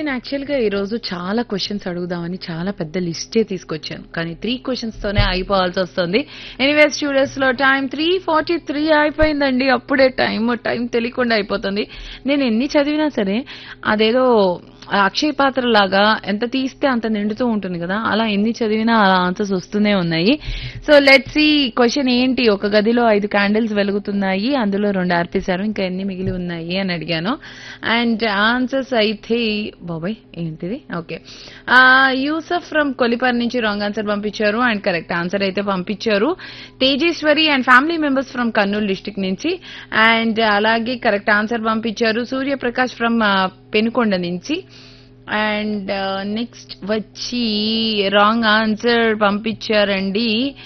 నేను యాక్చువల్గా ఈరోజు చాలా క్వశ్చన్స్ అడుగుదామని చాలా పెద్ద లిస్టే తీసుకొచ్చాను కానీ త్రీ తోనే అయిపోవాల్సి వస్తుంది ఎనీవేస్ స్టూడియోస్ లో టైం త్రీ ఫార్టీ త్రీ అయిపోయిందండి అప్పుడే టైం టైం తెలియకుండా అయిపోతుంది నేను ఎన్ని చదివినా సరే అదేదో అక్షయ పాత్ర లాగా ఎంత తీస్తే అంత నిండుతూ ఉంటుంది కదా అలా ఎన్ని చదివినా అలా ఆన్సర్స్ వస్తూనే ఉన్నాయి సో లెట్ సి క్వశ్చన్ ఏంటి ఒక గదిలో ఐదు క్యాండిల్స్ వెలుగుతున్నాయి అందులో రెండు ఆర్పేశారు ఇంకా ఎన్ని మిగిలి ఉన్నాయి అని అడిగాను అండ్ ఆన్సర్స్ అయితే బాబాయ్ ఏంటిది ఓకే యూసఫ్ ఫ్రమ్ కొలిపర్ నుంచి రాంగ్ ఆన్సర్ పంపించారు అండ్ కరెక్ట్ ఆన్సర్ అయితే పంపించారు Tejeswari and family members from Kurnool district నుంచి అండ్ అలాగే కరెక్ట్ ఆన్సర్ పంపించారు సూర్యప్రకాష్ ఫ్రమ్ పెనుకొండ నుంచి అండ్ నెక్స్ట్ వచ్చి రాంగ్ ఆన్సర్ పంపించారండి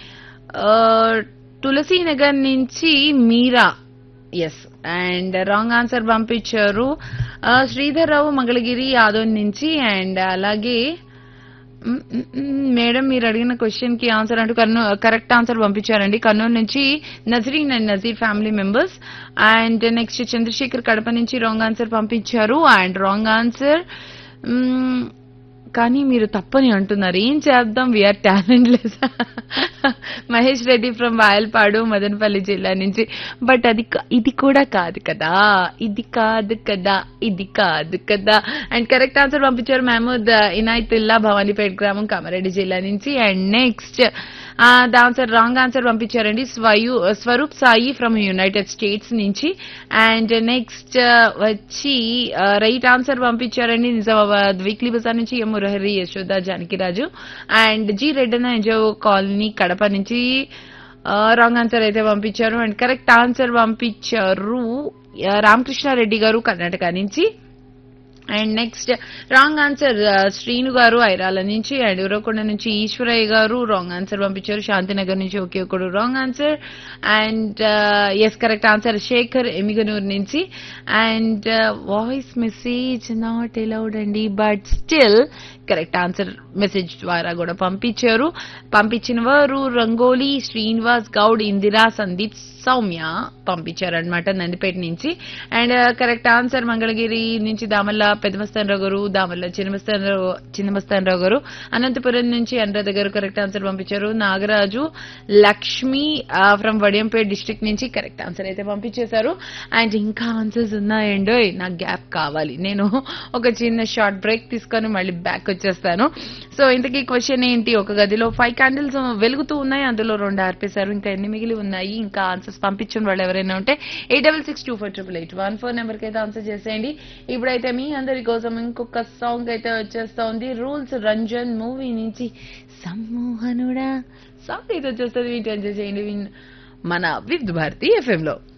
తులసి నగర్ నుంచి Meera S and wrong answer పంపించారు శ్రీధర్ రావు మంగళగిరి యాదవ్ నుంచి అండ్ అలాగే మ్, మ్, మ్, మేడం మీరు అడిగిన క్వశ్చన్ కి ఆన్సర్ అంటూ కర్నూలు కరెక్ట్ ఆన్సర్ పంపించారండి కర్నూలు నుంచి Nazreen and Nazeer family members and next Chandrasekhar Kadapa నుంచి రాంగ్ ఆన్సర్ పంపించారు అండ్ రాంగ్ ఆన్సర్ కానీ మీరు తప్పని అంటున్నారు ఏం చేద్దాం we are talentless Mahesh Reddy from Vayalpadu Madanapalle జిల్లా నుంచి బట్ అది కా- ఇది కూడా కాదు కదా ఇది కాదు కదా ఇది కాదు కదా అండ్ కరెక్ట్ ఆన్సర్ పంపించారు మహమూద్ ఇనాయతుల్లా భవానీపేట్ గ్రామం కామారెడ్డి జిల్లా నుంచి and next the answer wrong answer పంపించారండి స్వయు Swaroop Sai from United States నుంచి అండ్ నెక్స్ట్ వచ్చి రైట్ ఆన్సర్ పంపించారండి నిజామాబాద్ వీక్లీ బజార్ నుంచి M Murahari Yashoda Janakiraju and G Reddana NGO colony Kadapa నుంచి రాంగ్ ఆన్సర్ అయితే పంపించారు అండ్ కరెక్ట్ ఆన్సర్ పంపించారు ఆ, రామకృష్ణారెడ్డి గారు కర్ణాటక నుంచి and next wrong answer Srinu గారు ఐరాల నుంచి అండ్ ఉరవకొండ నుంచి ఈశ్వరయ్య గారు రాంగ్ ఆన్సర్ పంపించారు శాంతినగర్ నుంచి ఒకే ఒకడు wrong answer and yes correct answer Sekhar Emmiganur నుంచి and voice message not allowed అండి but still correct answer message ద్వారా కూడా పంపించారు పంపించిన వారు రంగోలీ శ్రీనివాస్ గౌడ్ ఇందిరా సందీప్ సౌమ్య పంపించారనమాట నందిపేట నుంచి అండ్ కరెక్ట్ ఆన్సర్ మంగళగిరి నుంచి దామల్ల పెద్దమస్తానరావు గారు దామల్ల చిన్నమస్తానరావు చిన్నమస్తానరావు గారు అనంతపురం నుంచి అనురాధ గారు కరెక్ట్ ఆన్సర్ పంపించారు నాగరాజు లక్ష్మి ఫ్రమ్ వడియంపేట్ డిస్ట్రిక్ట్ నుంచి కరెక్ట్ ఆన్సర్ అయితే పంపించేశారు అండ్ ఇంకా ఆన్సర్స్ ఉన్నాయండో నాకు గ్యాప్ కావాలి నేను ఒక చిన్న షార్ట్ బ్రేక్ తీసుకొని మళ్ళీ బ్యాక్ వచ్చేస్తాను సో ఇంతకీ క్వశ్చన్ ఏంటి ఒక గదిలో ఫైవ్ క్యాండిల్స్ వెలుగుతూ ఉన్నాయి అందులో రెండు ఆర్పేశారు ఇంకా ఎన్ని మిగిలి ఉన్నాయి ఇంకా ఆన్సర్స్ పంపించిన వాళ్ళు ఎవరైనా ఉంటే eight double six two four triple eight one four నెంబర్కి అయితే ఆన్సర్ చేసేయండి ఇప్పుడైతే మీ అందరి కోసం ఇంకొక సాంగ్ అయితే వచ్చేస్తోంది రూల్స్ రంజన్ మూవీ నుంచి సమ్మోహనుడా సాంగ్ అయితే వచ్చేస్తుంది వీటి ఎంజాయ్ చేయండి విన్- మన వివిధ భారతి ఎఫ్ఎం లో